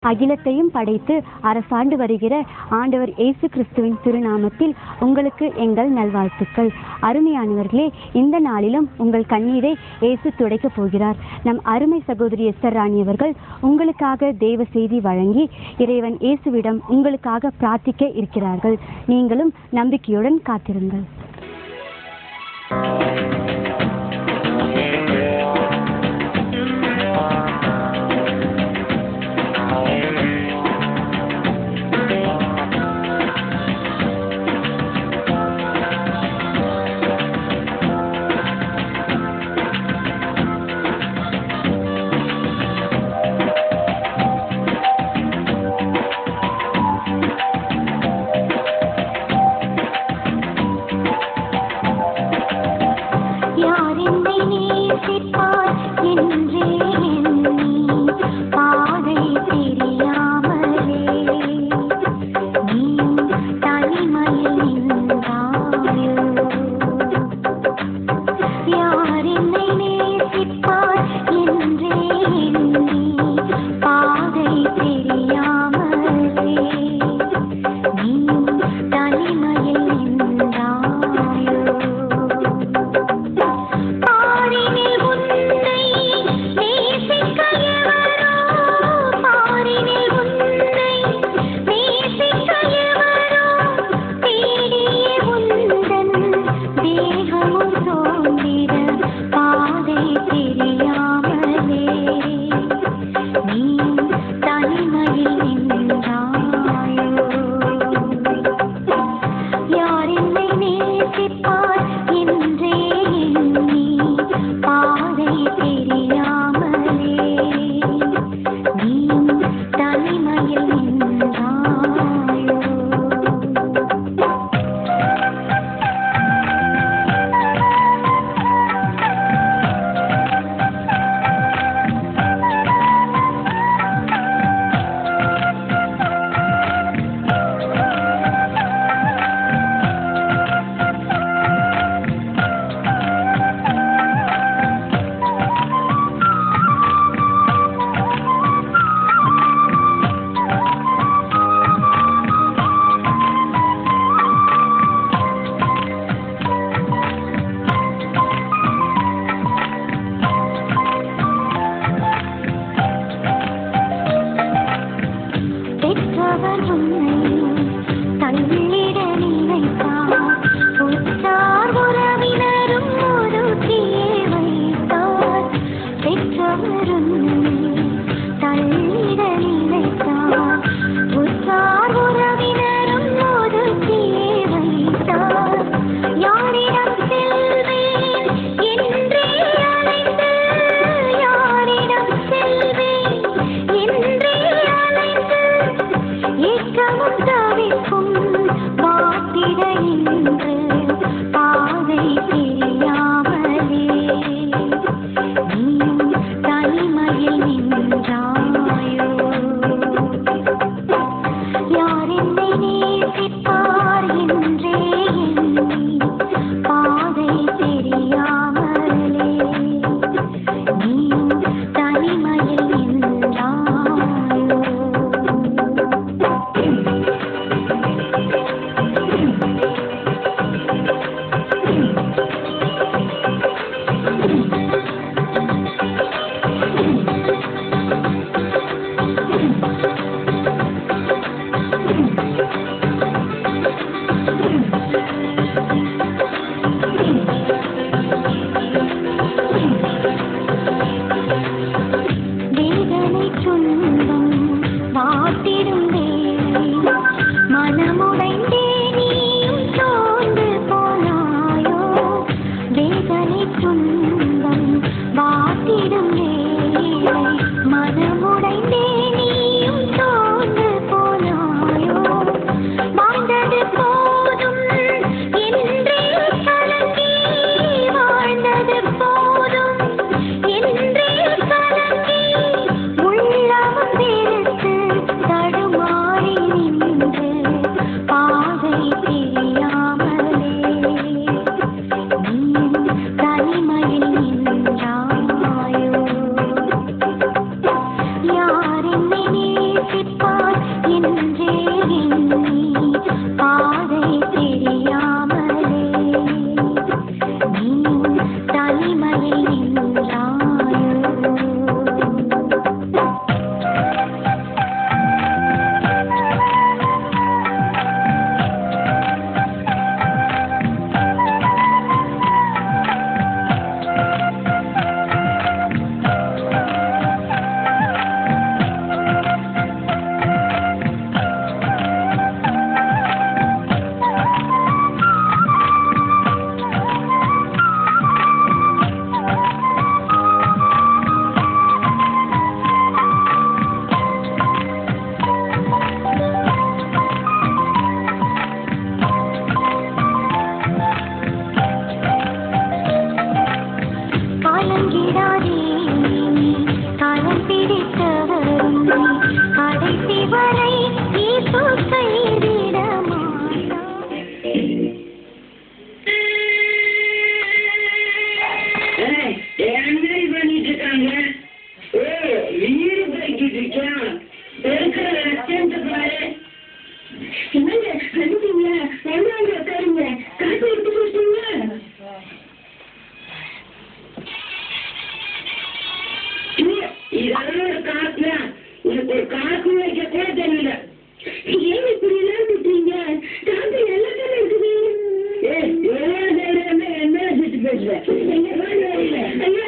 அகிலத்தையும் படைத்து அரசாண்டு வருகிற ஆண்டவர் இயேசு கிறிஸ்துவின் திருநாமத்தில் உங்களுக்கு எங்கள் நல்வாழ்த்துக்கள் அருமையானவர்களே இந்த நாளிலும் உங்கள் கண்ணீரை இயேசு துடைக்கப் போகிறார் நம் அருமை சகோதரி எஸ்தர் ராணி அவர்கள் உங்களுக்காக தேவ செய்தி வழங்கி இறைவன் இயேசுவிடம் உங்களுக்காக பிரார்த்திக்க இருக்கிறார்கள் நீங்களும் நம்பிக்கையுடன் காத்திருங்கள் யார் என்னை நேசிப்பார் என்றே எண்ணி பாதை தெரியாமலே நீ தனிமையில் நின்றாயோ யார் என்னை நேசிப்பார் என்றே எண்ணி பாதை தெரியாமலே நீ தனிமையில் நின்றாயோ பாரினில் உன்னை நேசிக்க எவரோ பாரினில் உன்னை நேசிக்க எவரோ தேடிய உந்தன் தேகமும் தோன்றிட பாதை தெரியாமலே நீ தனிமையில் நின்றாயோ யார் என்னை நேசிப்பார் என்றே எண்ணி பாதை தெரியாமலே நீ தனிமையில் நின்றாயோ பெற்றவர் உன்னை தள்ளிட நினைத்தார் உற்றார் உறவினரும் ஒதுக்கியே வைத்தார் பெற்றவர் உன்னை தள்ளிட நினைத்தார் உற்றார் உறவினரும் ஒதுக்கியே வைத்தார் யாரிடம் செல்வேன் என்றே அலைந்து யாரிடம் செல்வேன் என்றே அலைந்து ஏக்கமும் தவிப்பும் வாட்டிட இன்று பாதை தெரியாமலே நீ தனிமையில் நின்றாயோ யார் என்னை நேசிப்பார் என்றே எண்ணி பாதை தெரியாமலே நீ தனிமையில் நின்றாயோ வேதனை துன்பம் வாட்டிடும் வேளை மனமுடைந்தே நீயும் சோர்ந்து போனாயோ வேதனை துன்பம் வாட்டிடும் வேளை மனமுடைந்தே நீயும் சோர்ந்து போனாயோ வாழ்ந்தது போதும் என்றே கலங்கி வாழ்ந்தது போதும் என்றே கலங்கி உள்ளமும் வெறுத்து தடுமாறி கூட தெரியல ஏன் இப்படி எல்லாம் திட்டுறீங்க காத்து நல்லா தானே இருக்குது ஏய் இவெல்லாம் செய்யறது என்ன என்ன வச்சுட்டு பேசுற எங்க போய் வரல ஐயா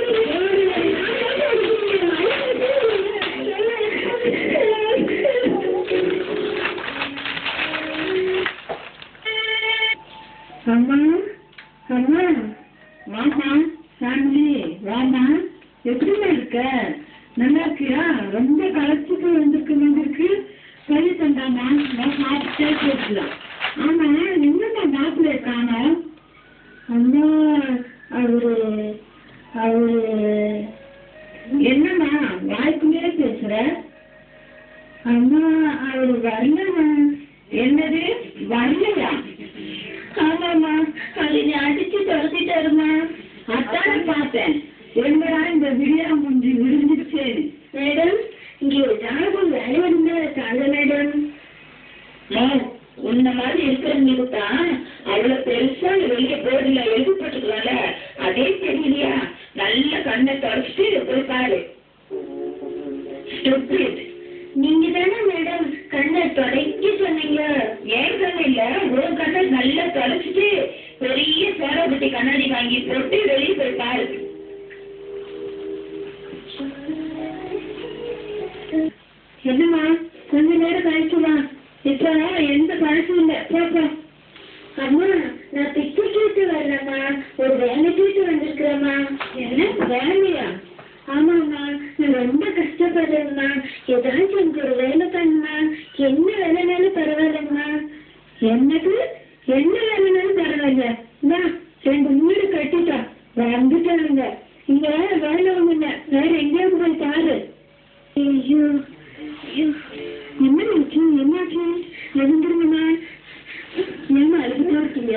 அம்மா அம்மா வாமா சாமி வாமா எப்படிமா இருக்க நல்லா இருக்கியா ரொம்ப களைச்சிட்டு வந்திருக்கு வந்திருக்கு சரி தந்தாமா நான் சாப்பிட்டே பேசலாம் ஆமா என்னம்மா மாப்பிள்ளை காணோம் அம்மா அவரு அவரு என்னம்மா வாய்க்குள்ளே பேசுற அம்மா அவரு வரலம்மா என்னது வரலையா ஆமாம்மா அது நீ அடிச்சு துரத்திட்டாருமா அத்தான பார்த்தேன் எங்கடா இந்த விடியா முஞ்சி விரிஞ்சிருச்சு மேடம் இங்க ஒரு ஜாதகம் வேலை வந்தா இருக்காங்க மேடம் உன்ன மாதிரி இருக்கிறவங்களுக்கு தான் அவ்வளவு பெருசா வெளியே போர்டுல எழுதப்பட்டிருக்கல அதே தெரியலையா நல்ல கண்ணை தொடச்சிட்டு போய் பாரு Stupid. நீங்க தானே மேடம் கண்ணை தொடைக்க சொன்னீங்க ஏன் கண்ணு இல்ல ஒரு கண்ணை நல்லா தொலைச்சிட்டு பெரிய சேரப்பட்டி கண்ணாடி வாங்கி போட்டு வெளியே போய் பாரு என்னம்மா கொஞ்ச நேரம் கழிச்சுமா இப்ப எந்த பழசும் இல்ல போப்போம் அம்மா நான் பிச்சை கேட்டு வரலம்மா ஒரு வேலை கேட்டு வந்திருக்கிறேம்மா என்ன வேலையா ஆமாம்மா நான் ரொம்ப கஷ்டப்படுறேம்மா ஏதாச்சும் எனக்கு ஒரு வேலை பண்ணுமா என்ன வேலைனாலும் பரவாயில்லம்மா என்னது என்ன வேலைனாலும் பரவாயில்ல இந்தா ரெண்டு வீடு கட்டிட்டா வந்துட்டாங்க இங்க வேலை ஒண்ணு இல்ல வேற எங்கேயாவது போய் பாரு ஐயோ ஐயோ என்ன நினைச்சு என்னாச்சு எழுந்துருங்கம்மா ஏமா அழுதுட்டா இருக்கீங்க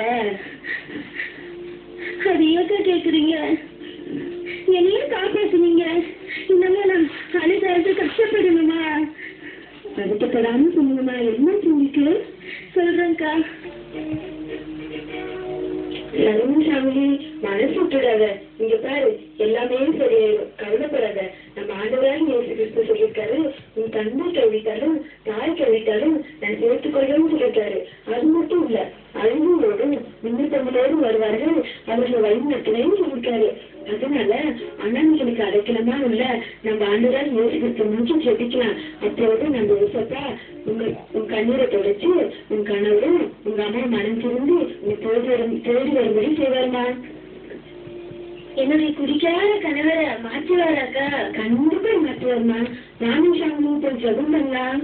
அது ஏக்கா கேக்குறீங்க என்னையும் காப்பாத்துனீங்க இன்னமே நான் அழுது அழுது கஷ்டப்படணுமா கஷ்டப்படாம சொல்லுங்கம்மா என்ன உங்களுக்கு சொல்றேன்க்கா சாமி மனசு விட்டுடாத இங்க பாரு எல்லாமே சரியாயிடும் கவலைப்படாத நம்ம ஆண்டவராக இயேசு கிறிஸ்து சொல்லியிருக்காரு உன் தந்தை கவிட்டாலும் தாய் கவிட்டாலும் நான் சேர்த்துக்கொள்ளவும் சொல்லியிருக்காரு அது மட்டும் இல்ல அழிவோடும் விண்ணப்பங்களோடும் வருவார்கள் அவர்கள் வழிநடத்தினையும் சொல்லியிருக்காரு அதனால அண்ணன்களுக்கு அடைக்கலமா உள்ள நம்ம ஆண்டுதான் இயேசு கிறிஸ்து நோக்கி ஜெபிக்கலாம் அப்போது நம்ம விசப்பா உங்க உன் கண்ணீரை தொடச்சு உன் கணவரும் உங்க அம்மா மனம் திருந்து உன்னை தேடி வரும் தேடி வரும்படி செய்வாருமா என்னுடைய குடிக்காத கணவரை மாற்றுவாராக்கா கண்டிப்பா மாற்றுவாருமா நானும் சாமி போய் ஜெபம் பண்ணலாம்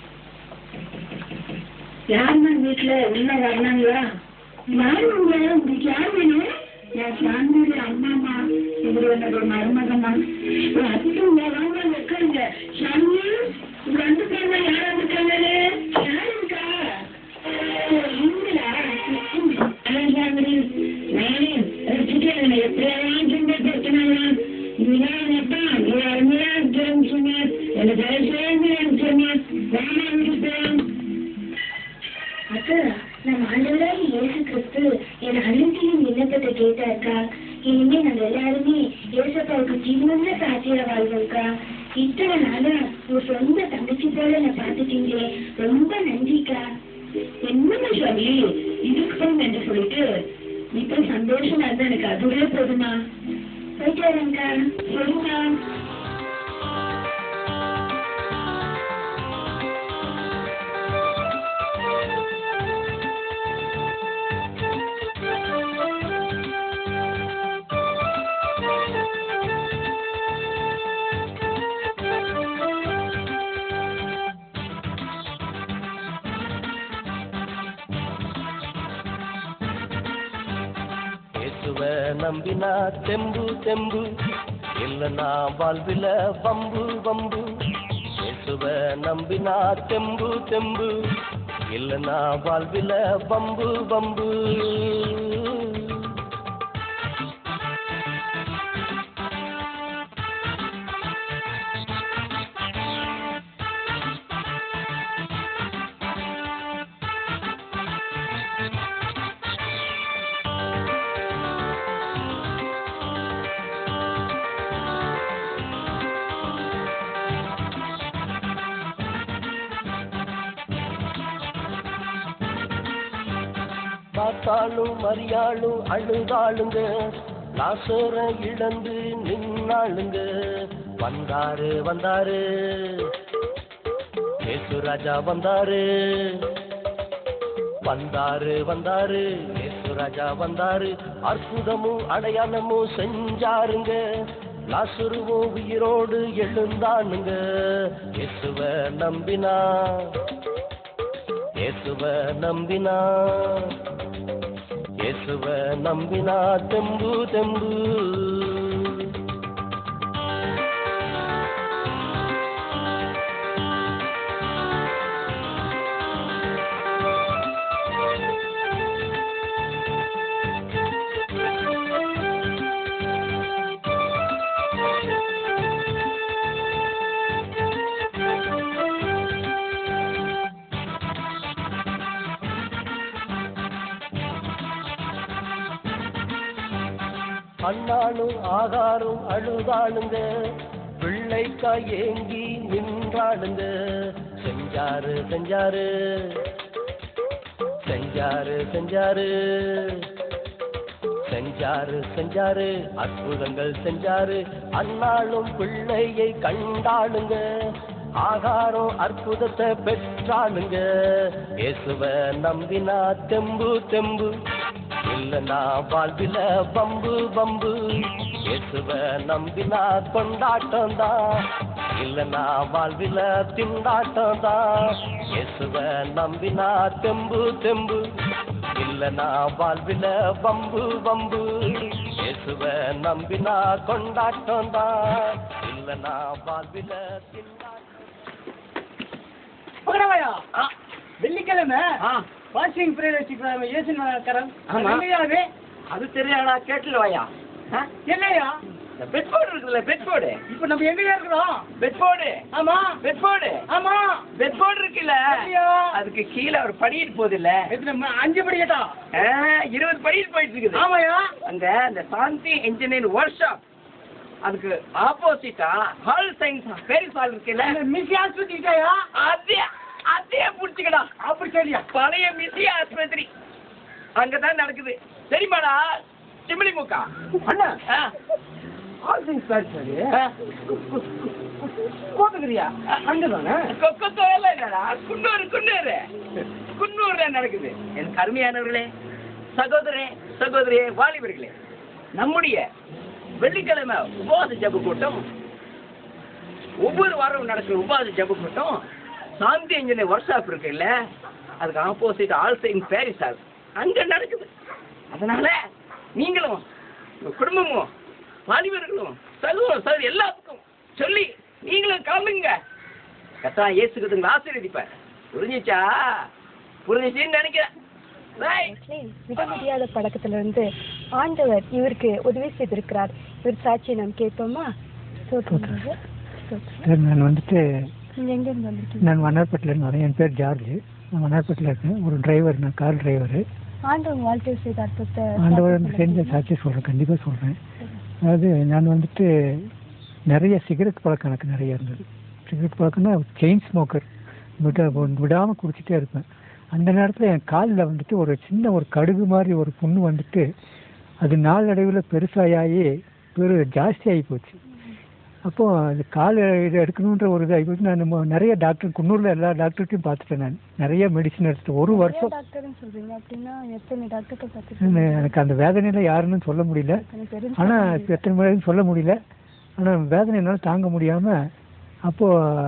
யாருமா வீட்டுல உள்ள வரலாங்களா யாரும் உங்களுக்கு யார் வேணும் என் சாமியோட அம்மாமா இவர் என்னுடைய மருமகமா அதுக்கும் வாங்க உட்காருங்க சாமி இங்க வந்து பாருங்க யாரா இருக்காங்களே யார் இருக்கா இங்களா அதான் சாமி நானே வச்சுட்டு என்னை எப்படியாவது துன்பப்படுத்தினாங்க இதுதான் அப்பா நீ அருமையா இருக்கிறேன்னு சொன்னேன் எனக்கு தயவுசெய்து எனக்கு சொன்னேன் வாமா வீட்டுக்கு அக்கா நம்ம ஆண்டவராக இயேசு கிறிஸ்து என் அனைத்தையும் விண்ணப்பத்தை கேட்டாக்கா இனிமே நம்ம எல்லாருமே இயேசப்பாவுக்கு ஜீவன சாட்சியா வாழ்வோம்க்கா இத்தனை நாளா ஒரு சொந்த தங்கச்சி போல நான் பார்த்துட்டீங்களே ரொம்ப நன்றிக்கா என்னம்மா சுவாமி இதுக்கு போய் நன்றி சொல்லிட்டு இப்ப சந்தோஷமா இருந்தா எனக்கு அதுவே போதுமா போயிட்டு வரேன்க்கா சரிம்மா இயேசுவ நம்பினா தெம்பு தெம்பு இல்லனா வாழ்வில வம்பு வம்பு இயேசுவ நம்பினா தெம்பு தெம்பு இல்லனா வாழ்வில வம்பு வம்பு பார்த்தாலும் மரியாளும் அழுதாளுங்க லாசர இழந்து நின்னாளுங்க வந்தாரு வந்தாரு ஏசு ராஜா வந்தாரு வந்தாரு வந்தாரு ஏசு ராஜா வந்தாரு அற்புதமும் அடையாளமும் செஞ்சாருங்க லாசுருவும் உயிரோடு எழுந்தானுங்க இயேசுவ நம்பினா இயேசுவ நம்பினா இயேசுவ நம்பினா தெம்பு தெம்பு அண்ணாளும் ஆகாரும் அழுதாளுங்க பிள்ளைக்கா ஏங்கி நின்றாளுங்க செஞ்சாரு செஞ்சாரு செஞ்சாரு செஞ்சாரு செஞ்சாரு செஞ்சாரு அற்புதங்கள் செஞ்சாரு அண்ணாளும் பிள்ளையை கண்டாளுங்க ஆகாரம் அற்புதத்தை பெற்றாளுங்க இயேசுவ நம்பினா தெம்பு தெம்பு இல்லனா வாழ்வில பம்பு பம்பு இயேசுவ நம்பினா கொண்டாட்டம் தான் இல்லனா வாழ்வில திண்டாட்டம் தான் இயேசுவ நம்பினா தெம்பு தெம்பு இல்லனா வாழ்வில பம்பு பம்பு இயேசுவ நம்பினா கொண்டாட்டம் தான் இல்லனா வாழ்வில திண்டாட்டம் போகிறவாயா வெள்ளிக்கிழமை வாஷிங் பிரேயர் வச்சுக்கிறாங்க இயேசு கரம் ஆமா. இல்லையாவே அது தெரியாடா கேட்டுல வாயா இல்லையா இந்த பெட் போர்டு இருக்குல்ல பெட் போர்டு இப்ப நம்ம எங்கயா இருக்கிறோம் பெட் போர்டு ஆமா பெட் போர்டு ஆமா பெட் போர்டு இருக்குல்ல இல்லையா? அதுக்கு கீழே ஒரு படியிட்டு போகுது இல்ல எத்தனை ம- அஞ்சு படி கேட்டா இருபது படியிட்டு போயிட்டு இருக்குது ஆமாயா அங்க அந்த சாந்தி இன்ஜினியர் ஒர்க் ஷாப் அதுக்கு ஆப்போசிட்டா ஹால் சயின்ஸ் பெரிஸ் ஹால் இருக்குல்ல மிஸ் ஆஸ்பத்திரிக்காயா அதே அதே புடிச்சுக்கடா அப்படி சரியா பழைய மிஸ்ஸி ஆஸ்பத்திரி அங்கதான் நடக்குது சரிமாடா சிமிலி முக்கா அண்ணா ஆ. ஆல் திங்ஸ் சாரி சாரி ஆ. கோத்துக்கிறியா அங்கதானே கொக்கோ கோயில இல்லடா குன்னூர் குன்னூர் குன்னூர்ல நடக்குது என் அருமையானவர்களே சகோதரே சகோதரியே வாலிபர்களே நம்முடைய வெள்ளிக்கிழமை உபவாச ஜப கூட்டம் ஒவ்வொரு வாரம் நடக்கிற உபவாச ஜப கூட்டம் சாந்தி இன்ஜினியர் ஒர்க் ஷாப் இருக்குல்ல அதுக்கு ஆப்போசிட் ஆல்சைன் பேரிஸ் ஹால் அங்க நடக்குது அதனால நீங்களும் உங்க குடும்பமும் வாலிபர்களும் சகோதர சகோதரி எல்லாத்துக்கும் சொல்லி நீங்களும் கலந்துங்க கத்தா இயேசுக்கு ஆசீர்வதிப்பார் புரிஞ்சிச்சா புரிஞ்சிச்சின்னு நினைக்கிறேன் Right. விட முடியாத பழக்கத்திலிருந்து ஆண்டவர் இவருக்கு உதவி செய்திருக்கிறார் இவர் சாட்சியை நாம் கேட்போமா ஸ்தோத்திரம் brother. ஸ்தோத்திரம். சார் நான் வந்துட்டு நீங்க எங்க இருந்து வந்திருக்கீங்க நான் வண்ணார்பேட்டில் வரேன் என் பேர் ஜார்ஜ் நான் வண்ணார்பேட்டில் இருக்கேன் ஒரு டிரைவர் நான் கார் டிரைவரு ஆண்டவர் வாழ்க்கை செய்த அற்புதத்தை ஆண்டவர் சாட்சி செஞ்ச சொல்லுங்க. சாட்சி சொல்கிறேன் கண்டிப்பாக சொல்கிறேன் அதாவது நான் வந்துட்டு நிறைய சிகரெட் பழக்கம் எனக்கு நிறைய இருந்தது சிகரெட் பழக்கம்னா செயின் ஸ்மோக்கர் விட விடாமல் குடிச்சிட்டே இருப்பேன் அந்த நேரத்தில் என் காலில் வந்துட்டு ஒரு சின்ன ஒரு கடுகு மாதிரி ஒரு புண்ணு வந்துட்டு அது நாளடைவில் பெருசாகி பெரு ஜாஸ்தியாகி போச்சு அப்போ அது கால் இது எடுக்கணுன்ற ஒரு இதாகி போச்சு நான் மொ- நிறைய டாக்டர் குன்னூரில் எல்லா டாக்டர்கிட்டையும் பார்த்துட்டேன் நான் நிறைய மெடிசன் எடுத்துட்டு ஒரு நிறைய வருஷம் டாக்டர்னு சொல்றீங்க அப்படின்னா எத்தனை டாக்டர்கிட்ட எனக்கு- பார்த்துருக்கீங்க எனக்கு அந்த வேதனையில யாருன்னு சொல்ல முடியல எனக்கு தெரிஞ்சு ஆனா சொல்ல இப்போ எத்தனை முறைன்னு சொல்ல முடியல ஆனா வேதனை என்னால் தாங்க முடியாம அப்போ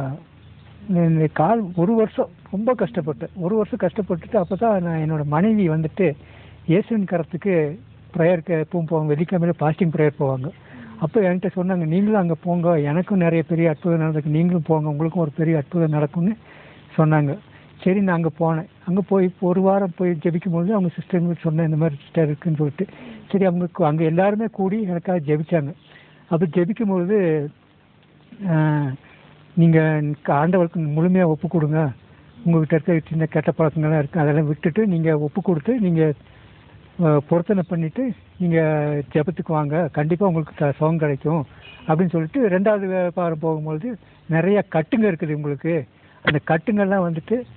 இந்த கால் ஒரு வருஷம் ரொம்ப கஷ்டப்பட்டேன் ஒரு வருஷம் கஷ்டப்பட்டுட்டு அப்போ தான் நான் என்னோட மனைவி வந்துட்டு இயேசுவின் கரத்துக்கு ப்ரேயருக்கு எப்பவும் போவாங்க வெள்ளிக்கிழமையில பாஸ்டிங் ப்ரேயர் போவாங்க அப்போ என்கிட்ட சொன்னாங்க நீங்களும் அங்கே போங்க எனக்கும் நிறைய பெரிய அற்புதம் நடந்திருக்கு நீங்களும் போங்க உங்களுக்கும் ஒரு பெரிய அற்புதம் நடக்கும்னு சொன்னாங்க சரி நான் அங்கே போனேன் அங்கே போய் இப்போ ஒரு வாரம் போய் ஜெபிக்கும் பொழுது அவங்க சிஸ்டருக்கு சொன்னேன் இந்த மாதிரி சிஸ்டர் இருக்குன்னு சொல்லிட்டு சரி அவங்க கு- அங்கே எல்லாருமே கூடி எனக்காக ஜெபிச்சாங்க அப்போ ஜெபிக்கும் பொழுது நீங்கள் ஆண்டவருக்கு முழுமையாக ஒப்பு கொடுங்க உங்ககிட்ட இருக்க சின்ன கெட்ட பழக்கங்கள்லாம் இருக்குது அதெல்லாம் விட்டுட்டு நீங்கள் ஒப்பு கொடுத்து நீங்கள் பொருத்தனை பண்ணிவிட்டு நீங்கள் ஜெபத்துக்கு வாங்க கண்டிப்பாக உங்களுக்கு த- சுகம் கிடைக்கும் அப்படின்னு சொல்லிட்டு ரெண்டாவது வாரம் போகும்பொழுது நிறைய கட்டுங்க இருக்குது உங்களுக்கு அந்த கட்டுங்கள்லாம் வந்துட்டு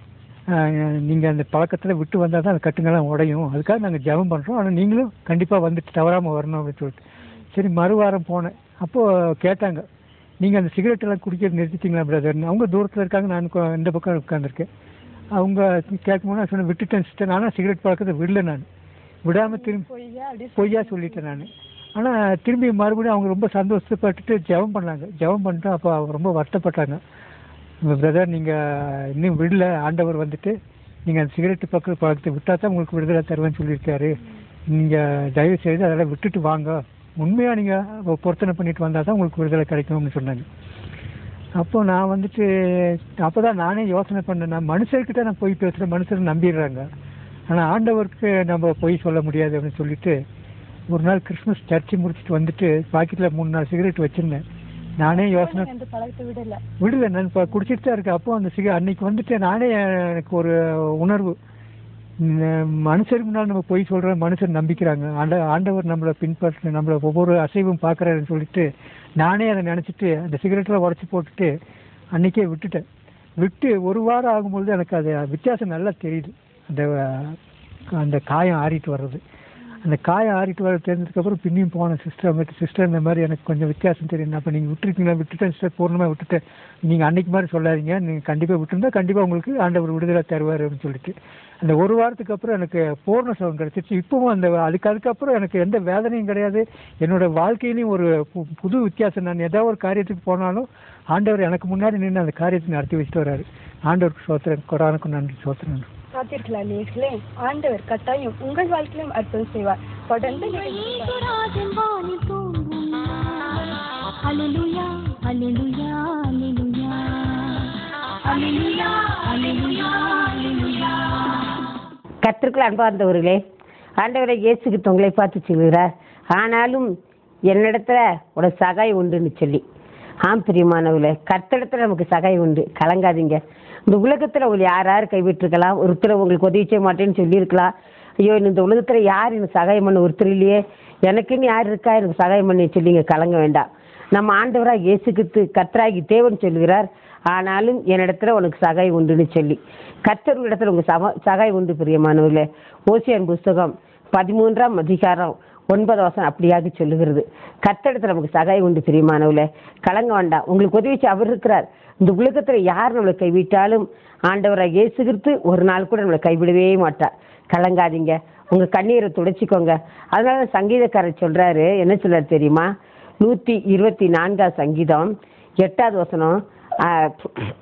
நீங்கள் அந்த பழக்கத்தில் விட்டு வந்தால் தான் அந்த கட்டுங்கெல்லாம் உடையும் அதுக்காக நாங்கள் ஜெபம் பண்ணுறோம் ஆனால் நீங்களும் கண்டிப்பாக வந்துட்டு தவறாமல் வரணும் அப்படின்னு சொல்லிட்டு சரி மறுவாரம் போனேன் அப்போது கேட்டாங்க நீங்கள் அந்த சிகரெட் எல்லாம் குடிக்கிறது நிறுத்திட்டீங்களா பிரதர்னு அவங்க தூரத்தில் இருக்காங்க நான் கொ- இந்த பக்கம் உட்காந்துருக்கேன் அவங்க கேட்கும்போது நான் சொன்னேன் விட்டுட்டேன் சிஸ்டர் நானும் சிகரெட் பழக்கத்தை விடல நான் விடாமல் திரும்பி பொய்யா அப்படி பொய்யா சொல்லிட்டேன் நான் ஆனால் திரும்பி மறுபடியும் அவங்க ரொம்ப சந்தோஷப்பட்டுட்டு ஜெபம் பண்ணாங்க ஜெபம் பண்ணிட்டு அப்போ அவங்க ரொம்ப வருத்தப்பட்டாங்க பிரதர் நீங்கள் இன்னும் விடல ஆண்டவர் வந்துட்டு நீங்கள் அந்த சிகரெட்டு பக்கம் பழக்கத்தை விட்டால் தான் உங்களுக்கு விடுதலை தருவேன்னு சொல்லியிருக்காரு நீங்கள் தயவு செய்து அதெல்லாம் விட்டுட்டு வாங்க உண்மையாக நீங்கள் பொருத்தனை பண்ணிட்டு வந்தால் தான் உங்களுக்கு விடுதலை கிடைக்கும்னு சொன்னாங்க அப்போ நான் வந்துட்டு அப்போ தான் நானே யோசனை பண்ணேன் நான் மனுஷர்கிட்ட நான் போய் பேசுகிறேன் மனுஷர் நம்பிடுறாங்க ஆனால் ஆண்டவருக்கு நம்ம பொய் சொல்ல முடியாது அப்படின்னு சொல்லிட்டு ஒரு நாள் கிறிஸ்மஸ் சர்ச்சு முடிச்சுட்டு வந்துட்டு பாக்கெட்டில் மூணு நாலு சிகரெட் வச்சுருந்தேன் நானே யோசனை அந்த பழக்கத்தை விடல விடல நான் இப்போ குடிச்சிட்டு தான் இருக்கேன் அப்போ அந்த சிக அன்னைக்கு வந்துட்டு நானே எனக்கு ஒரு உணர்வு இந்த மனுஷருக்கு முன்னால் நம்ம பொய் சொல்கிறோம் மனுஷர் நம்பிக்கிறாங்க ஆண்ட ஆண்டவர் நம்மளை பின்பற்ற நம்மளை ஒவ்வொரு அசைவும் பார்க்குறாருன்னு சொல்லிட்டு நானே அதை நினச்சிட்டு அந்த சிகரெட்டெலாம் உடச்சி போட்டுட்டு அன்னைக்கே விட்டுட்டேன் விட்டு ஒரு வாரம் ஆகும்பொழுது எனக்கு அது வித்தியாசம் நல்லா தெரியுது அந்த அந்த காயம் ஆறிட்டு வர்றது அந்த காயம் ஆறிட்டு வர தெரிஞ்சதுக்கப்புறம் பின்னியும் போனேன் சிஸ்டர் வந்துட்டு சிஸ்டர் இந்த மாதிரி எனக்கு கொஞ்சம் வித்தியாசம் தெரியும் அப்போ நீங்கள் விட்டுருக்கீங்களா விட்டுட்டேன் சிஸ்டர் பூர்ணமாக விட்டுட்டேன் நீங்கள் அன்னைக்கு மாதிரி சொல்லாதீங்க நீங்கள் கண்டிப்பாக விட்டுருந்தா கண்டிப்பாக உங்களுக்கு ஆண்டவர் விடுதலை தருவார் அப்படின்னு சொல்லிட்டு அந்த ஒரு வாரத்துக்கு அப்புறம் எனக்கு பூர்ண சுகம் கிடைச்சிச்சு இப்பவும் அந்த அதுக்கு அதுக்கப்புறம் எனக்கு எந்த வேதனையும் கிடையாது என்னோட வாழ்க்கையிலையும் ஒரு பு- புது வித்தியாசம் நான் ஏதாவது ஒரு காரியத்துக்கு போனாலும் ஆண்டவர் எனக்கு முன்னாடி நின்று அந்த காரியத்தை நடத்தி வச்சுட்டு வராரு ஆண்டவருக்கு சோத்திரன் கொரானுக்கும் நன்றி சோத்திரன் பார்த்தீர்களா நேர்களே ஆண்டவர் கட்டாயம் உங்கள் வாழ்க்கையிலும் அற்புதம் செய்வார் தொடர்ந்து நீங்கள் இயேசுராஜன் வானில் தோன்றும் அல்லேலூயா அல்லேலூயா அல்லேலூயா அல்லேலூயா அல்லேலூயா அல்லேலூயா கத்திற்குள் அன்பார்ந்தவர்களே ஆண்டவரை இயேசுக்கு உங்களை பார்த்து சொல்கிறார் ஆனாலும் என்னிடத்துல ஒரு சகாயம் உண்டுன்னு சொல்லி ஆம் பிரியமானவர்களே கர்த்தரிடத்துல நமக்கு சகாயம் உண்டு கலங்காதீங்க இந்த உலகத்துல உங்களை யார் யார் கைவிட்டிருக்கலாம் ஒருத்தர் உங்களுக்கு உதவி செய்ய மாட்டேன்னு சொல்லியிருக்கலாம் ஐயோ இந்த உலகத்துல யார் எனக்கு சகாயம் பண்ண ஒருத்தர் இல்லையே எனக்குன்னு யார் இருக்கா எனக்கு சகாயம் பண்ணி சொல்லிங்க கலங்க வேண்டாம் நம்ம ஆண்டவராக இயேசுக்கு கர்த்தராகி தேவன் சொல்கிறார் ஆனாலும் என்னிடத்துல உனக்கு சகாயம் உண்டுன்னு சொல்லி கர்த்தர் இடத்துல உங்க சம சகாயம் உண்டு பிரியமானவர்களே ஓசியன் புஸ்தகம் பதிமூன்றாம் அதிகாரம் ஒன்பது வருஷம் அப்படியாக சொல்லுகிறது கர்த்தரிடத்துல நமக்கு சகாயம் உண்டு பிரியமானவர்களே கலங்க வேண்டாம் உங்களுக்கு உதவி செய்ய அவர் இருக்கிறார் இந்த உலகத்துல யார் நம்மளை கைவிட்டாலும் ஆண்டவராக இயேசு கிறிஸ்து ஒரு நாள் கூட நம்மளை கைவிடவே மாட்டார் கலங்காதீங்க உங்க கண்ணீரை துடைச்சிக்கோங்க அதனால தான் சங்கீதக்காரர் சொல்றாரு என்ன சொல்றாரு தெரியுமா நூத்தி இருபத்தி நான்காம் சங்கீதம் எட்டாவது வசனம் ஆஹ்,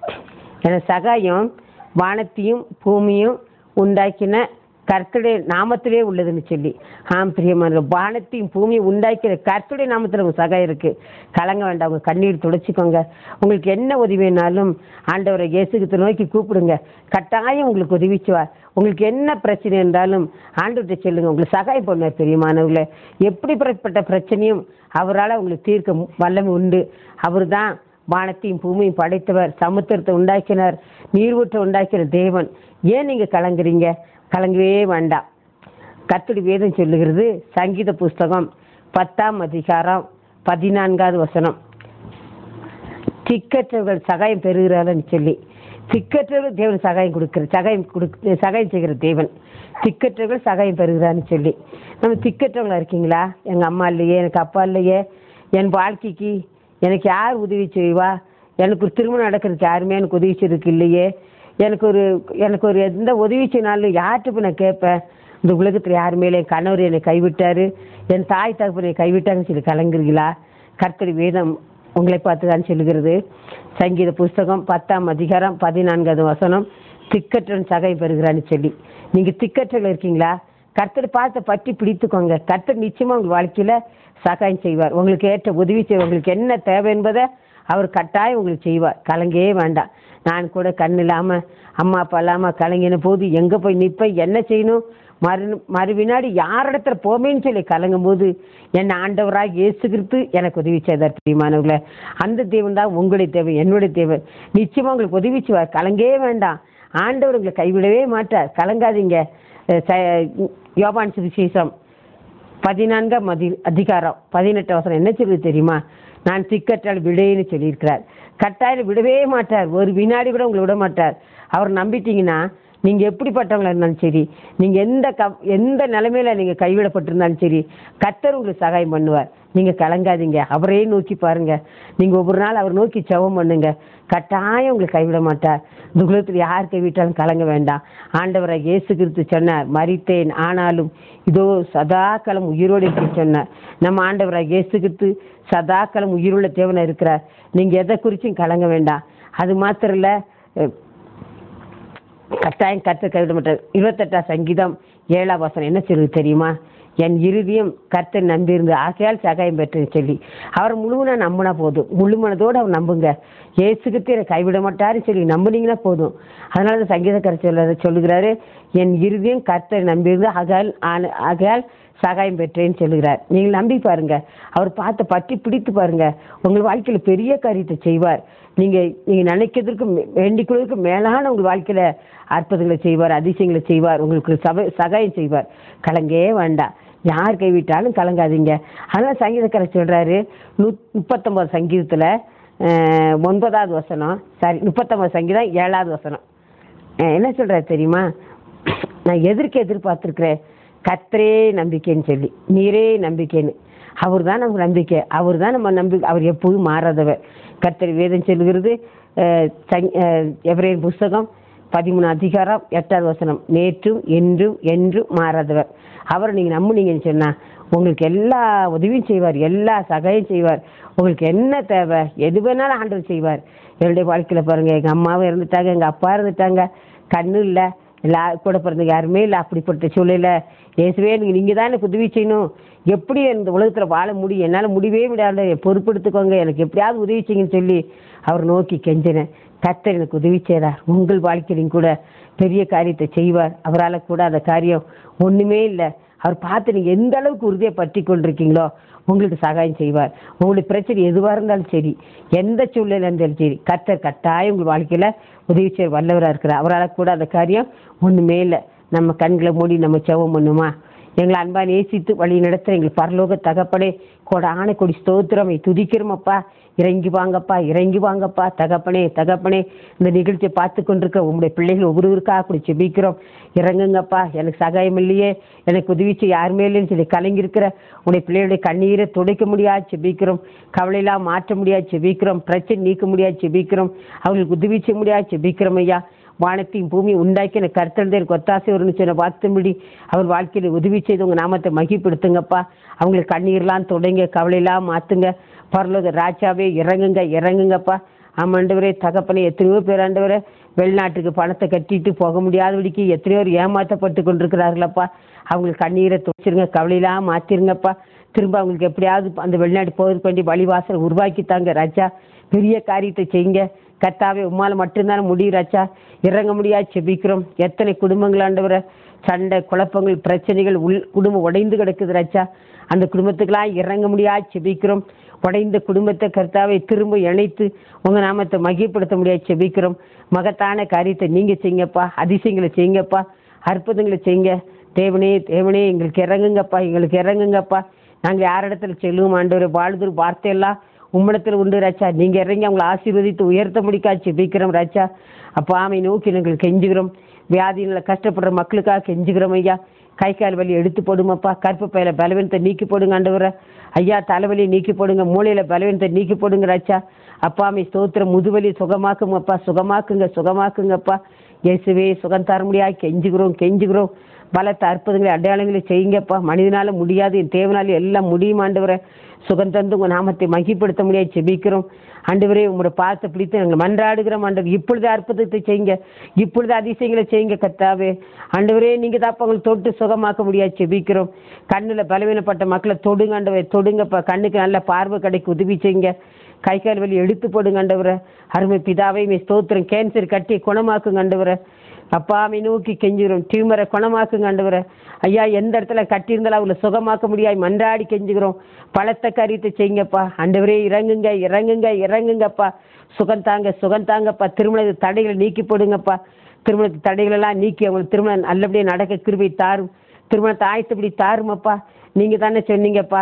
என சகாயம் வானத்தையும் பூமியும் உண்டாக்கின கர்த்தருடைய நாமத்திலே உள்ளதுன்னு சொல்லி ஆம் பிரியமான வானத்தையும் பூமியும் உண்டாக்கிற கர்த்தருடைய நாமத்தில் உங்க சகாயம் இருக்கு கலங்க வேண்டாம் உங்க கண்ணீர் துடைச்சிக்கோங்க உங்களுக்கு என்ன உதவி வேணாலும் ஆண்டவரை இயேசுக்கு நோக்கி கூப்பிடுங்க கட்டாயம் உங்களுக்கு உதவிச்சுவார் உங்களுக்கு என்ன பிரச்சனை இருந்தாலும் ஆண்டவர்கிட்ட சொல்லுங்க உங்களுக்கு சகாயம் பண்ணுவார் பெரியமானவர்களே எப்படிப்பட்ட பிரச்சனையும் அவரால் உங்களுக்கு தீர்க்க மு- வல்லமை உண்டு அவர் தான் வானத்தையும் பூமியும் படைத்தவர் சமுத்திரத்தை உண்டாக்கினார் நீர்வூற்றை உண்டாக்கிற தேவன் ஏன் நீங்க கலங்குறீங்க கலங்கவே வேண்டாம் கர்த்தருடைய வேதம் சொல்லுகிறது சங்கீத புஸ்தகம் பத்தாம் அதிகாரம் பதினான்காவது வசனம் திக்கற்றவர்கள் சகாயம் பெறுகிறார்கள்னு சொல்லி திக்கற்றவர்கள் தேவன் சகாயம் கொடுக்கிற சகாயம் கொடுக்க சகாயம் செய்கிற தேவன் திக்கற்றவர்கள் சகாயம் பெறுகிறான்னு சொல்லி நம்ம திக்கற்றவங்களா இருக்கீங்களா எங்க அம்மா இல்லையே எனக்கு அப்பா இல்லையே என் வாழ்க்கைக்கு எனக்கு யார் உதவி செய்வா எனக்கு ஒரு திருமணம் நடக்கிறதுக்கு யாருமே எனக்கு உதவி செய்யறதுக்கு இல்லையே எனக்கு ஒரு எனக்கு ஒரு எந்த உதவி செய்யினாலும் யார்கிட்ட போய் நான் கேட்பேன் இந்த உலகத்தில் யார் மேலே என் கணவர் என்னை கைவிட்டாரு என் தாய் தகப்பனை கைவிட்டாங்கன்னு சொல்லி கலங்குறீங்களா கர்த்தர் வேதம் உங்களை பார்த்து தான் சொல்லுகிறது சங்கீத புஸ்தகம் பத்தாம் அதிகாரம் பதினான்காவது வசனம் திக்கற்றன் சகை பெறுகிறான்னு சொல்லி நீங்க திக்கற்றல இருக்கீங்களா கர்த்தர் பார்த்து பற்றி பிடித்துக்கோங்க கர்த்தர் நிச்சயமா உங்க வாழ்க்கையில சகாயம் செய்வார் உங்களுக்கு ஏற்ற உதவி செய்வார் உங்களுக்கு என்ன தேவை என்பதை அவர் கட்டாயம் உங்களுக்கு செய்வார் கலங்கவே வேண்டாம் நான் கூட கண் இல்லாம அம்மா அப்பா இல்லாம கலங்கின போது எங்க போய் நிப்பேன் என்ன செய்யணும் மறு மறு வினாடி யாரிடத்துல போமேன்னு சொல்லி கலங்கும் போது என் ஆண்டவராக இயேசு கிறிஸ்து எனக்கு உதவி செய்தார் பிரியமானவர்களே அந்த தேவன் தான் உங்களுடைய தேவை என்னுடைய தேவை நிச்சயமா உங்களுக்கு உதவி செய்வார் கலங்கவே வேண்டாம் ஆண்டவர் உங்களை கைவிடவே மாட்டார் கலங்காதீங்க அஹ் ச- யோவான் சுவிசேஷம் பதினான்காம் அதி அதிகாரம் பதினெட்டு அவசரம் என்ன சொல்லுது தெரியுமா நான் திக்கற்றால் விடேன்னு சொல்லியிருக்கிறார் கட்டாயம் விடவே மாட்டார் ஒரு வினாடி கூட உங்களை விட மாட்டார் அவர் நம்பிட்டீங்கன்னா நீங்க எப்படிப்பட்டவங்களா இருந்தாலும் சரி நீங்க எந்த க எந்த நிலைமையில நீங்க கைவிடப்பட்டிருந்தாலும் சரி கத்தர் உங்களுக்கு சகாயம் பண்ணுவார் நீங்க கலங்காதீங்க அவரே நோக்கி பாருங்க நீங்க ஒவ்வொரு நாள் அவர் நோக்கி ஜெபம் பண்ணுங்க கட்டாயம் உங்களை கைவிட மாட்டார் இந்த உலகத்தில் யார் கைவிட்டாலும் கலங்க வேண்டாம் ஆண்டவரை இயேசு கிறிஸ்து சொன்னார் மரித்தேன் ஆனாலும் இதோ சதாகாலம் உயிரோடு இருக்க சொன்னார் நம்ம ஆண்டவரை இயேசு கிறிஸ்து சதாகாலம் உயிருள்ள தேவனா இருக்கிறார் நீங்க எதை குறிச்சும் கலங்க வேண்டாம் அது மாத்திரம் இல்ல அஹ், கட்டாயம் கர்த்தர் கைவிட மாட்டார் இருபத்தெட்டாம் சங்கீதம் ஏழாம் வசனம் என்ன சொல்லுது தெரியுமா என் இறுதியும் கர்த்தர் நம்பியிருந்து ஆகையால் சகாயம் பெற்றேன்னு சொல்லி அவர் முழுவனா நம்பினா போதும் முழு மனதோடு அவர் நம்புங்க ஏசுக்கிட்டு என்னை கைவிட மாட்டாருன்னு சொல்லி நம்புனீங்கன்னா போதும் அதனால தான் சங்கீதக்காரர் சொல்ல சொல்லுகிறாரு என் இறுதியும் கர்த்தர் நம்பியிருந்து ஆகையால் ஆன- ஆகையால் சகாயம் பெற்றேன்னு சொல்லுகிறார் நீங்கள் நம்பி பாருங்க அவர் பார்த்து பற்றி பிடித்து பாருங்க உங்கள் வாழ்க்கையில பெரிய காரியத்தை செய்வார் நீங்க நீங்க நினைக்கிறதுக்கு மே- வேண்டிக் கொள்வதற்கு மேலான உங்கள் வாழ்க்கையில அற்புதங்களை செய்வார் அதிசயங்களை செய்வார் உங்களுக்கு சபை சகாயம் செய்வார் கலங்கே வேண்டாம் யார் கைவிட்டாலும் கலங்காதீங்க அதனால சங்கீதக்காரர் சொல்றாரு நூ முப்பத்தொன்பது சங்கீதத்துல அஹ், ஒன்பதாவது வசனம் சாரி முப்பத்தொன்பது சங்கீதம் ஏழாவது வசனம் அஹ், என்ன சொல்றாரு தெரியுமா நான் எதற்கு எதிர்பார்த்திருக்கிறேன் கத்தரே நம்பிக்கைன்னு சொல்லி நீரே நம்பிக்கைன்னு அவர் தான் நமக்கு நம்பிக்கை அவர் தான் நம்ம நம்பி அவர் எப்போதும் மாறாதவர் கர்த்தர் வேதம் சொல்லுகிறது அஹ், சங்- அஹ், எபிரேயர் புஸ்தகம் பதிமூணு அதிகாரம் எட்டாவது வசனம் நேற்றும் என்றும் என்றும் மாறாதவர் அவரை நீங்கள் நம்புனீங்கன்னு சொன்னா உங்களுக்கு எல்லா உதவியும் செய்வார் எல்லா சகாயம் செய்வார் உங்களுக்கு என்ன தேவை எது வேணாலும் ஆண்டவர் செய்வார் என்னுடைய வாழ்க்கையில் பாருங்க எங்கள் அம்மாவும் இருந்துட்டாங்க எங்கள் அப்பா இருந்துட்டாங்க கண்ணு இல்லை எல்லா கூட பிறந்த யாருமே இல்லை அப்படிப்பட்ட சூழ்நிலை இயேசுவே நீங்கள் நீங்கள் தான் எனக்கு உதவி செய்யணும் எப்படி இந்த உலகத்தில் வாழ முடியும் என்னால் முடியவே முடியாது பொறுப்பெடுத்துக்கோங்க எனக்கு எப்படியாவது உதவி செய்யுங்கன்னு சொல்லி அவர் நோக்கி கெஞ்சினேன் கர்த்தர் எனக்கு உதவி செய்கிறார் உங்கள் வாழ்க்கையிலும் கூட பெரிய காரியத்தை செய்வார் அவரால் கூட அந்த காரியம் ஒன்றுமே இல்லை அவர் பார்த்து நீங்கள் எந்த அளவுக்கு உறுதியை பற்றி கொண்டிருக்கீங்களோ உங்களுக்கு சகாயம் செய்வார் உங்களுடைய பிரச்சனை எதுவாக இருந்தாலும் சரி எந்த சூழ்நிலை இருந்தாலும் சரி கர்த்தர் கட்டாயம் உங்கள் வாழ்க்கையில் உதவி செய்ய வல்லவராக இருக்கிறார் அவரால் கூட அந்த காரியம் ஒன்றுமே இல்லை நம்ம கண்களை மூடி நம்ம செவம் பண்ணுமா எங்களை அன்பா நேசித்து வழி நடத்துகிற எங்கள் பரலோக தகப்பனே கோட ஆணை கொடி ஸ்தோத்திரம் துதிக்கிறோமப்பா இறங்கி வாங்கப்பா இறங்கி வாங்கப்பா தகப்பனே தகப்பனே இந்த நிகழ்ச்சியை பார்த்து கொண்டிருக்க உங்களுடைய பிள்ளைகள் ஒவ்வொருவருக்காக கூட செபிக்கிறோம் இறங்குங்கப்பா எனக்கு சகாயம் இல்லையே எனக்கு உதவி செய்ய யாருமே இல்லைன்னு சொல்லி கலங்கியிருக்கிற உங்களுடைய பிள்ளைகளுடைய கண்ணீரை துடைக்க முடியாது செபிக்கிறோம் கவலையெல்லாம் மாற்ற முடியாது செபிக்கிறோம் பிரச்சனை நீக்க முடியாது செபிக்கிறோம் அவங்களுக்கு உதவி செய்ய முடியாது செபிக்கிறோம் ஐயா வானத்தையும் பூமி உண்டாக்கி எனக்கு கருத்தழுது எனக்கு ஒத்தாசை வரும்னு சொன்ன வார்த்தைப்படி அவர் வாழ்க்கையில உதவி செய்து உங்க நாமத்தை மகிப்படுத்துங்கப்பா அவங்களுக்கு கண்ணீர்லாம் தொடங்க கவலையெல்லாம் மாத்துங்க பரலோக ராஜாவே இறங்குங்க இறங்குங்கப்பா ஆமாண்டவரே தகப்பனே எத்தனையோ பேர் ஆண்டவரே வெளிநாட்டுக்கு பணத்தை கட்டிட்டு போக முடியாதபடிக்கு எத்தனையோ பேர் ஏமாற்றப்பட்டு கொண்டிருக்கிறார்களப்பா அவங்களுக்கு கண்ணீரை துடைச்சிருங்க கவலையெல்லாம் மாற்றிருங்கப்பா திரும்ப அவங்களுக்கு எப்படியாவது அந்த வெளிநாடு போவதற்கு வேண்டி வழிவாசல் உருவாக்கித்தாங்க ராஜா பெரிய காரியத்தை செய்யுங்க கத்தாவே உம்மால மட்டும்தான் முடியும் ராஜா இறங்க முடியாது செபிக்கிறோம் எத்தனை குடும்பங்கள் ஆண்டவரை சண்டை குழப்பங்கள் பிரச்சனைகள் உள் குடும்பம் உடைந்து கிடக்குது ராஜா அந்த குடும்பத்துக்கெல்லாம் இறங்க முடியாது செபிக்கிறோம் உடைந்த குடும்பத்தை கர்த்தாவை திரும்ப இணைத்து உங்க நாமத்தை மகிப்படுத்த முடியாது செபிக்கிறோம் மகத்தான காரியத்தை நீங்க செய்யுங்கப்பா அதிசயங்களை செய்யுங்கப்பா அற்புதங்களை செய்யுங்க தேவனே தேவனே எங்களுக்கு இறங்குங்கப்பா எங்களுக்கு இறங்குங்கப்பா நாங்கள் யார் இடத்துல செல்லுவோம் ஆண்டவர் வாழ்தொரு வார்த்தையெல்லாம் உம்மிடத்தில் உண்டு ராஜா நீங்க இறங்கி அவங்களை ஆசீர்வதித்து உயர்த்த முடிக்காது செபிக்கிறோம் ராஜா அப்பா ஆமை நோக்கி நாங்கள் கெஞ்சுகிறோம் வியாதியில கஷ்டப்படுற மக்களுக்காக கெஞ்சுகிறோம் ஐயா கை கால் வலி எடுத்து போடுங்கப்பா கருப்பு பையில பலவீனத்தை நீக்கி போடுங்க ஆண்டவரை ஐயா தலைவலியை நீக்கி போடுங்க மூளையில பலவீனத்தை நீக்கி போடுங்க ராஜா அப்பா அமை ஸ்தோத்திரம் முதுவலி சுகமாக்குங்கப்பா சுகமாக்குங்க சுகமாக்குங்கப்பா இயேசுவே சுகம் தர முடியாது கெஞ்சுகிறோம் கெஞ்சுகிறோம் பலத்த அற்புதங்களை அடையாளங்களை செய்யுங்கப்பா மனிதனால முடியாது என் தேவனால எல்லாம் முடியும் ஆண்டவரை சுகம் தந்து உங்க நாமத்தை மகிப்படுத்த முடியாது செபிக்கிறோம் ஆண்டவரே உங்களோட பாதத்தை பிடித்து நாங்கள் மன்றாடுகிறோம் ஆண்டவர் இப்பொழுது அற்புதத்தை செய்யுங்க இப்பொழுது அதிசயங்களை செய்யுங்க கத்தாவே ஆண்டவரே நீங்க தான் அவங்களை தொட்டு சுகமாக்க முடியாது செபிக்கிறோம் கண்ணுல பலவீனப்பட்ட மக்களை தொடுங்க ஆண்டவரே தொடுங்கப்பா கண்ணுக்கு நல்ல பார்வை கிடைக்கு உதவி செய்யுங்க கை கால் வலி எடுத்து போடுங்க ஆண்டவரை அருமை பிதாவை மே ஸ்தோத்திரம் கேன்சர் கட்டி குணமாக்குங்க ஆண்டவரை அப்பாவை நோக்கி கெஞ்சுகிறோம் டியூமரை குணமாக்குங்க ஆண்டவரை ஐயா எந்த இடத்துல கட்டியிருந்தாலும் அவங்களை சுகமாக்க முடியாது மன்றாடி கெஞ்சுகிறோம் பலத்த காரியத்தை செய்யுங்கப்பா ஆண்டவரே இறங்குங்க இறங்குங்க இறங்குங்கப்பா சுகம் தாங்க சுகம் தாங்கப்பா திருமண தடைகளை நீக்கி போடுங்கப்பா திருமணத்து தடைகளெல்லாம் நீக்கி அவங்களுக்கு திருமணம் நல்லபடியாக நடக்க கிருபை தாரும் திருமணத்தை ஆயத்தப்படி தாருமப்பா நீங்க தானே சொன்னீங்கப்பா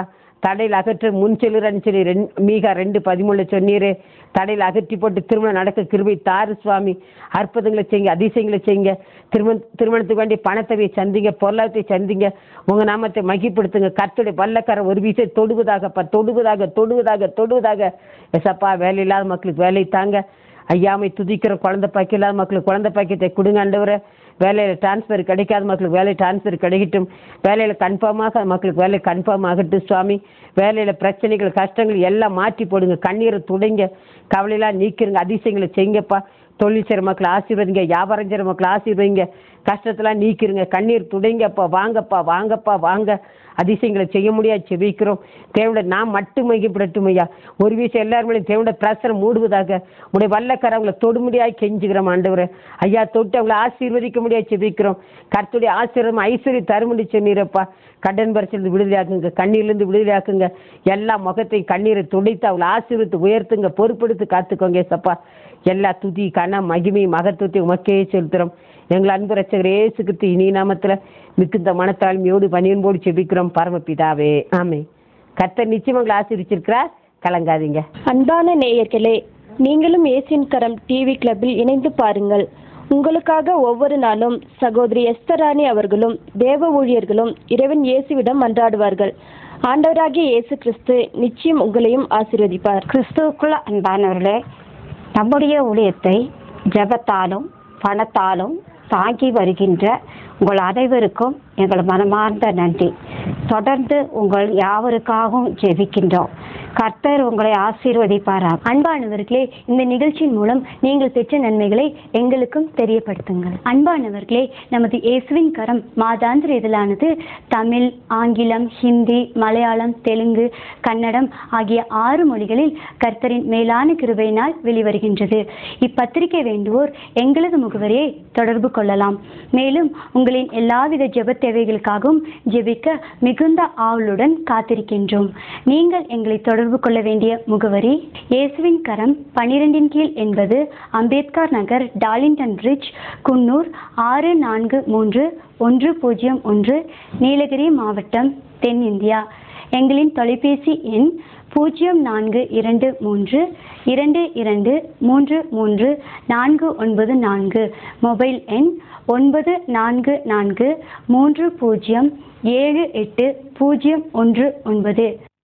தடையில் அகற்ற முன் செல்லுறன்னு சொல்லி ரெண் மீகா ரெண்டு பதிமூணுல சொன்னீரே தடையில் அகற்றி போட்டு திருமணம் நடக்க கிருபை தாரு சுவாமி அற்புதங்களை செய்யுங்க அதிசயங்களை செய்யுங்க திருமண திருமணத்துக்கு வேண்டிய பணத்தை சந்திங்க பொருளாதாரத்தை சந்திங்க உங்க நாமத்தை மகிப்படுத்துங்க கர்த்தருடைய வல்லக்கரை ஒரு வீசை தொடுவதாகப்பா தொடுவதாக தொடுவதாக தொடுவதாக எசப்பா வேலை இல்லாத மக்களுக்கு வேலை தாங்க ஐயாமை துதிக்கிற குழந்தை பாக்கியம் இல்லாத மக்களுக்கு குழந்தை பாக்கியத்தை கொடுங்க ஆண்டவரே வேலையில் டிரான்ஸ்ஃபர் கிடைக்காத மக்களுக்கு வேலை டிரான்ஸ்ஃபர் கிடைக்கட்டும் வேலையில் கன்ஃபார்மாக மக்களுக்கு வேலை கன்ஃபார்ம் ஆகட்டும் சுவாமி வேலையில் பிரச்சனைகள் கஷ்டங்கள் எல்லாம் மாற்றி போடுங்க கண்ணீரை துடைங்க கவலையெல்லாம் நீக்கிருங்க அதிசயங்களை செய்யுங்கப்பா தொழில் செய்கிற மக்களை ஆசீர்வதிங்க வியாபாரம் செய்கிற மக்களை ஆசீர்வதிங்க கஷ்டத்தெல்லாம் நீக்கிருங்க கண்ணீர் துடைங்கப்பா வாங்கப்பா வாங்கப்பா வாங்க அதிசயங்களை செய்ய முடியாது செபிக்கிறோம் தேவட நான் மட்டும் மையப்படட்டும் ஐயா ஒரு விஷயம் எல்லாருமே தேவட பிரசனை மூடுவதாக உடைய வல்லக்கரை அவங்களை தொடு முடியாது கெஞ்சுக்கிறோம் ஆண்டவரே ஐயா தொட்டு அவங்களை ஆசீர்வதிக்க முடியாது செபிக்கிறோம் கர்த்துடைய ஆசீர்வாதம் ஐஸ்வர்யம் தருமுடி சொன்னீரப்பா கடன் பரிசிலிருந்து விடுதலையாக்குங்க கண்ணீர்லேருந்து விடுதலையாக்குங்க எல்லா முகத்தையும் கண்ணீரை துடைத்து அவங்களை ஆசீர்வத்து உயர்த்துங்க பொறுப்படுத்து காத்துக்கோங்க ஏசப்பா எல்லா துதி கன மகிமை மகத்துவத்தை உமக்கே செலுத்துறோம் எங்கள் அன்பு ரச்சகர் ஏசு கிறிஸ்து இனி நாமத்தில் மிகுந்த மனத்தாழ்மையோடு பணியன்போடு செபிக்கிறோம் பரமபிதாவே ஆமே கர்த்தர் நிச்சயம் உங்களை ஆசீர்வச்சிருக்கிறார் கலங்காதீங்க அன்பான நேயர்களே நீங்களும் ஏசின் கரம் டிவி கிளப்பில் இணைந்து பாருங்கள் உங்களுக்காக ஒவ்வொரு நாளும் சகோதரி எஸ்தராணி அவர்களும் தேவ ஊழியர்களும் இறைவன் இயேசுவிடம் மன்றாடுவார்கள் ஆண்டவராகிய இயேசு கிறிஸ்து நிச்சயம் உங்களையும் ஆசீர்வதிப்பார் கிறிஸ்துவுக்குள்ள அன்பானவர்களே நம்முடைய ஊழியத்தை ஜெபத்தாலும் பணத்தாலும் தாங்கி வருகின்ற உங்கள் அனைவருக்கும் எங்கள் மனமார்ந்த நன்றி தொடர்ந்து உங்கள் யாவருக்காகவும் ஜெபிக்கின்றோம் கர்த்தர் உங்களை ஆசீர்வதிப்பாராம் அன்பானவர்களே இந்த நிகழ்ச்சியின் மூலம் நீங்கள் பெற்ற நன்மைகளை எங்களுக்கும் தெரியப்படுத்துங்கள் அன்பானவர்களே நமது இயேசுவின் கரம் மாதாந்திர இதழானது தமிழ் ஆங்கிலம் ஹிந்தி மலையாளம் தெலுங்கு கன்னடம் ஆகிய ஆறு மொழிகளில் கர்த்தரின் மேலான கிருபையினால் வெளிவருகின்றது இப்பத்திரிகை வேண்டுவோர் எங்களது முகவரியை தொடர்பு கொள்ளலாம் மேலும் உங்களின் எல்லாவித ஜெப தேவைகளுக்காகவும் ஜெபிக்க மிகுந்த ஆவலுடன் காத்திருக்கின்றோம் நீங்கள் எங்களை தொடர்பு கொள்ள வேண்டிய முகவரி இயேசுவின் கரம் பனிரெண்டின் கீழ் என்பது அம்பேத்கர் நகர் டார்லிங்டன் பிரிட்ஜ் குன்னூர் ஆறு நான்கு மூன்று ஒன்று பூஜ்ஜியம் ஒன்று நீலகிரி மாவட்டம் தென்னிந்தியா எங்களின் தொலைபேசி எண் பூஜ்ஜியம் நான்கு இரண்டு மூன்று இரண்டு இரண்டு மூன்று மூன்று நான்கு ஒன்பது நான்கு மொபைல் எண் ஒன்பது நான்கு நான்கு மூன்று பூஜ்ஜியம் ஏழு எட்டு பூஜ்ஜியம் ஒன்று ஒன்பது